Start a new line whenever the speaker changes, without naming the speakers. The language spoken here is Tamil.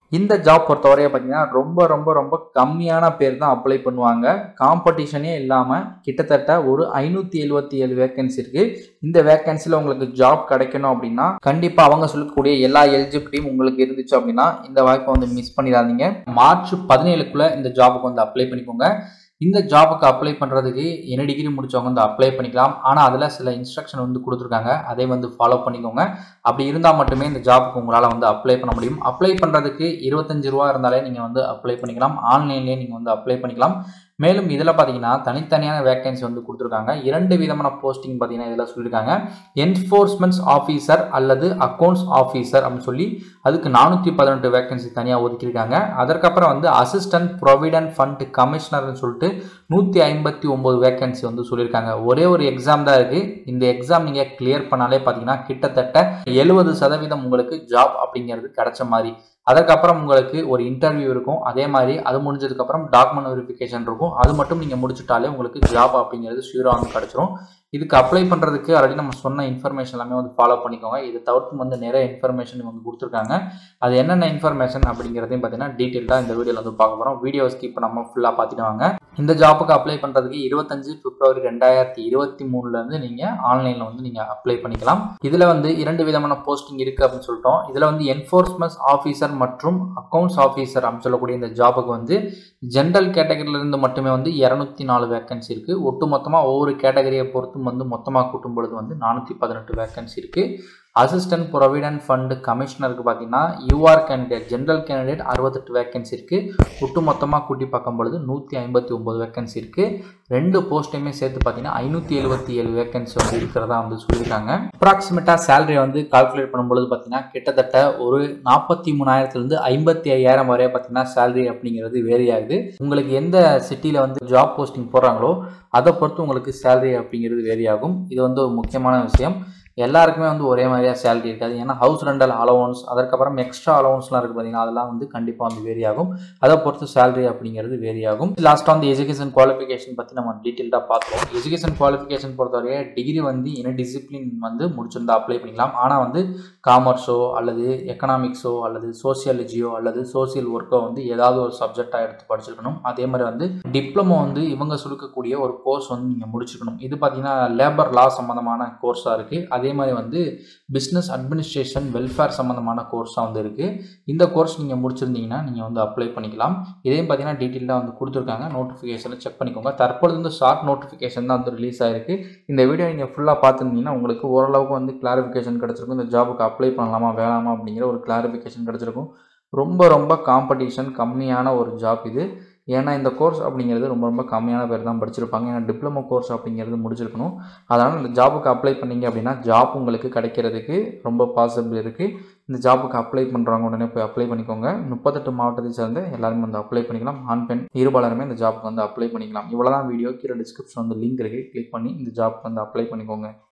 இந்த ஜாப் பொறுத்தவரையை பார்த்தீங்கன்னா ரொம்ப ரொம்ப ரொம்ப கம்மியான பேர் தான் அப்ளை பண்ணுவாங்க காம்படிஷனே இல்லாமல் கிட்டத்தட்ட ஒரு ஐநூற்றி எழுபத்தி ஏழு வேகன்சி இருக்குது இந்த வேகன்சியில் உங்களுக்கு ஜாப் கிடைக்கணும் அப்படின்னா கண்டிப்பாக அவங்க சொல்லக்கூடிய எல்லா எலிஜிபிலிட்டியும் உங்களுக்கு இருந்துச்சு அப்படின்னா இந்த வாய்ப்பை வந்து மிஸ் பண்ணிடாதீங்க மார்ச் பதினேழுக்குள்ளே இந்த ஜாபுக்கு வந்து அப்ளை பண்ணிக்கோங்க இந்த ஜாபுக்கு அப்ளை பண்ணுறதுக்கு என்ன டிகிரி முடிச்சவங்க வந்து அப்ளை பண்ணிக்கலாம் ஆனால் அதில் சில இன்ஸ்ட்ரக்ஷன் வந்து கொடுத்துருக்காங்க அதை வந்து ஃபாலோ பண்ணிக்கோங்க அப்படி இருந்தால் மட்டுமே இந்த ஜாபுக்கு உங்களால் வந்து அப்ளை பண்ண முடியும் அப்ளை பண்ணுறதுக்கு இருபத்தஞ்சு ரூபா இருந்தாலே நீங்கள் வந்து அப்ளை பண்ணிக்கலாம் ஆன்லைன்லேயே நீங்கள் வந்து அப்ளை பண்ணிக்கலாம் மேலும் இதில் பார்த்தீங்கன்னா தனித்தனியான வேகன்சி வந்து கொடுத்துருக்காங்க இரண்டு விதமான போஸ்டிங் பார்த்தீங்கன்னா இதில் சொல்லியிருக்காங்க என்ஃபோர்ஸ்மெண்ட்ஸ் ஆஃபீஸர் அல்லது அக்கௌண்ட்ஸ் ஆஃபீஸர் அப்படின்னு சொல்லி அதுக்கு நானூற்றி பதினெட்டு வேகன்சி தனியாக ஒதுக்கியிருக்காங்க அதற்கப்புறம் வந்து அசிஸ்டன்ட் ப்ரொவிடென்ட் ஃபண்ட் கமிஷனர்னு சொல்லிட்டு நூற்றி ஐம்பத்தி ஒம்பது வேகன்சி வந்து சொல்லியிருக்காங்க ஒரே ஒரு எக்ஸாம் தான் இருக்குது இந்த எக்ஸாம் நீங்கள் கிளியர் பண்ணாலே பார்த்தீங்கன்னா கிட்டத்தட்ட எழுபது சதவீதம் உங்களுக்கு ஜாப் அப்படிங்கிறது கிடைச்ச மாதிரி அதுக்கப்புறம் உங்களுக்கு ஒரு இன்டர்வியூ இருக்கும் அதே மாதிரி அது முடிஞ்சதுக்கப்புறம் டாக்குமெண்ட் வெரிஃபிகேஷன் இருக்கும் அது மட்டும் நீங்கள் முடிச்சுட்டாலே உங்களுக்கு ஜாப் அப்படிங்கிறது ஷூராக வந்து கிடச்சிரும் இதுக்கு அப்ளை பண்ணுறதுக்கு ஆல்ரெடி நம்ம சொன்ன இன்ஃபர்மேஷன் எல்லாமே வந்து ஃபாலோ பண்ணிக்கோங்க இதை தவிர்த்து வந்து நிறைய இன்ஃபர்மேஷன் வந்து கொடுத்துருக்காங்க அது என்னென்ன இன்ஃபர்மேஷன் அப்படிங்கிறதையும் பார்த்தீங்கன்னா டீட்டெயிலாக இந்த வீடியோவில் வந்து பார்க்க போகிறோம் வீடியோ ஸ்கிப் பண்ணாமல் ஃபுல்லாக பார்த்துட்டு வாங்க இந்த ஜாப்புக்கு அப்ளை பண்ணுறதுக்கு இருபத்தஞ்சு பிப்ரவரி ரெண்டாயிரத்தி இருபத்தி மூணுலேருந்து நீங்கள் ஆன்லைனில் வந்து நீங்கள் அப்ளை பண்ணிக்கலாம் இதில் வந்து இரண்டு விதமான போஸ்டிங் இருக்குது அப்படின்னு சொல்லிட்டோம் இதில் வந்து என்ஃபோர்ஸ்மெண்ட் ஆஃபீஸர் மற்றும் அக்கௌண்ட்ஸ் ஆஃபீஸர் அப்படின்னு சொல்லக்கூடிய இந்த ஜாபுக்கு வந்து ஜென்ரல் கேட்டகரியிலிருந்து மட்டுமே வந்து இரநூத்தி நாலு வேக்கன்சி இருக்குது ஒட்டு மொத்தமாக ஒவ்வொரு கேட்டகரியை பொறுத்தும் வந்து மொத்தமாக கூட்டும் பொழுது வந்து நானூற்றி பதினெட்டு வேக்கன்சி இருக்குது அசிஸ்டன்ட் ப்ரொவிடென்ட் ஃபண்டு கமிஷனருக்கு பார்த்தீங்கன்னா யூஆர் கேண்டிடேட் ஜென்ரல் கேண்டிடேட் அறுபத்தெட்டு வேக்கன்சி இருக்குது ஒட்டு மொத்தமாக கூட்டி பார்க்கும் பொழுது நூற்றி ஐம்பத்தி ஒம்பது வேக்கன்சி இருக்குது ரெண்டு போஸ்ட்டையுமே சேர்த்து பார்த்தீங்கன்னா ஐநூற்றி எழுபத்தி ஏழு வேக்கன்சி வந்து இருக்கிறதா வந்து சொல்லியிருக்காங்க அப்ராக்சிமேட்டாக சேலரி வந்து கால்குலேட் பண்ணும்பொழுது பார்த்தீங்கன்னா கிட்டத்தட்ட ஒரு நாற்பத்தி மூணாயிரத்துலேருந்து ஐம்பத்தி ஐயாயிரம் வரைய பார்த்தீங்கன்னா சேலரி அப்படிங்கிறது வேரி ஆகுது உங்களுக்கு எந்த சிட்டியில் வந்து ஜாப் போஸ்டிங் போடுறாங்களோ அதை பொறுத்து உங்களுக்கு சேலரி அப்படிங்கிறது வேரி ஆகும் இது வந்து ஒரு முக்கியமான விஷயம் எல்லாருக்குமே வந்து ஒரே மாதிரியாக சேலரி இருக்காது ஏன்னா ஹவுஸ் ரெண்டல் அலவன்ஸ் அதற்கப்புறம் எக்ஸ்ட்ரா அலவன்ஸ்லாம் இருக்குது பார்த்தீங்கன்னா அதெல்லாம் வந்து கண்டிப்பாக வந்து வேரி ஆகும் அதை பொறுத்து சேலரி அப்படிங்கிறது வேரி ஆகும் லாஸ்ட்டாக வந்து எஜுகேஷன் குவாலிஃபிகேஷன் பற்றி நம்ம டீட்டெயில்டாக பார்த்தோம் எஜுகேஷன் குவாலிஃபிகேஷன் பொறுத்தவரையே டிகிரி வந்து என்ன டிசிப்ளின் வந்து முடிச்சிருந்தா அப்ளை பண்ணிக்கலாம் ஆனால் வந்து காமர்ஸோ அல்லது எக்கனாமிக்ஸோ அல்லது சோசியாலஜியோ அல்லது சோசியல் ஒர்க்கோ வந்து ஏதாவது ஒரு சப்ஜெக்டாக எடுத்து படிச்சிருக்கணும் அதே மாதிரி வந்து டிப்ளமோ வந்து இவங்க சுருக்கக்கூடிய ஒரு கோர்ஸ் வந்து நீங்கள் முடிச்சிருக்கணும் இது பார்த்தீங்கன்னா லேபர் லா சம்மந்தமான கோர்ஸாக இருக்குது அதே மாதிரி வந்து பிஸ்னஸ் அட்மினிஸ்ட்ரேஷன் வெல்ஃபேர் சம்மந்தமான கோர்ஸாக வந்து இருக்குது இந்த கோர்ஸ் நீங்கள் முடிச்சிருந்தீங்கன்னா நீங்கள் வந்து அப்ளை பண்ணிக்கலாம் இதையும் பார்த்தீங்கன்னா டீட்டெயிலாக வந்து கொடுத்துருக்காங்க நோட்டிஃபிகேஷனை செக் பண்ணிக்கோங்க தற்பொழுது வந்து ஷார்ட் நோட்டிஃபிகேஷன் தான் வந்து ரிலீஸ் ஆயிருக்கு இந்த வீடியோ நீங்கள் ஃபுல்லாக பார்த்துருந்தீங்கன்னா உங்களுக்கு ஓரளவுக்கு வந்து கிளாரிஃபிகேஷன் கிடச்சிருக்கும் இந்த ஜாபுக்கு அப்ளை பண்ணலாமா வேணாமா அப்படிங்கிற ஒரு கிளாரிஃபிகேஷன் கிடச்சிருக்கும் ரொம்ப ரொம்ப காம்படிஷன் கம்மியான ஒரு ஜாப் இது ஏன்னா இந்த கோர்ஸ் அப்படிங்கிறது ரொம்ப ரொம்ப கம்மியான பேர் தான் படிச்சிருப்பாங்க ஏன்னா டிப்ளமோ கோர்ஸ் அப்படிங்கிறது முடிச்சிருக்கணும் அதனால் இந்த ஜாபுக்கு அப்ளை பண்ணீங்க அப்படின்னா ஜாப் உங்களுக்கு கிடைக்கிறதுக்கு ரொம்ப பாசிபிள் இருக்குது இந்த ஜாபுக்கு அப்ளை பண்ணுறவங்க உடனே போய் அப்ளை பண்ணிக்கோங்க முப்பத்தெட்டு மாவட்டத்தை சேர்ந்து எல்லாருமே வந்து அப்ளை பண்ணிக்கலாம் ஆண் பெண் இருபாலருமே இந்த ஜாப்புக்கு வந்து அப்ளை பண்ணிக்கலாம் இவ்வளோ தான் வீடியோ கீழே டிஸ்கிரிப்ஷன் வந்து லிங்க் இருக்குது கிளிக் பண்ணி இந்த ஜாப்க்கு வந்து அப்ளை பண்ணிக்கோங்க